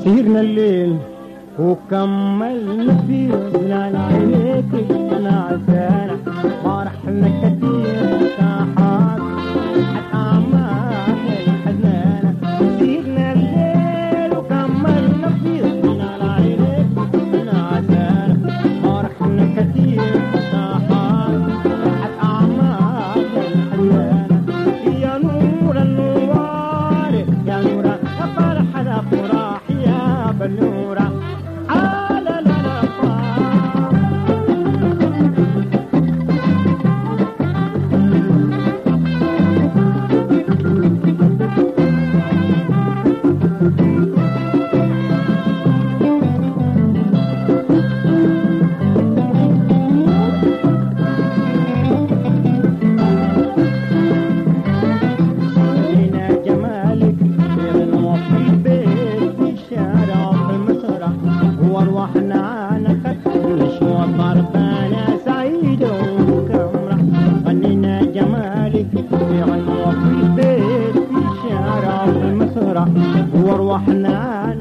سيرنا الليل وكملنا فيه بلال عليك انا عسانا ما رحنا كتير ساحات حتعمال الحزانة سيرنا الليل وكملنا فيه بلال عليك انا عسانا ما رحنا كتير ساحات حتعمال الحزانة يا نور النوار يا نور يا فرحة الافراح يا بلورة على الأنفاق لنا جمالك غير في البيت في الشارع وفي المسرح وارواحنا نخد نشوى ضربانا سعيدة وكمرة غنينا جمالك غير في البيت في الشارع وفي المسرح وارواحنا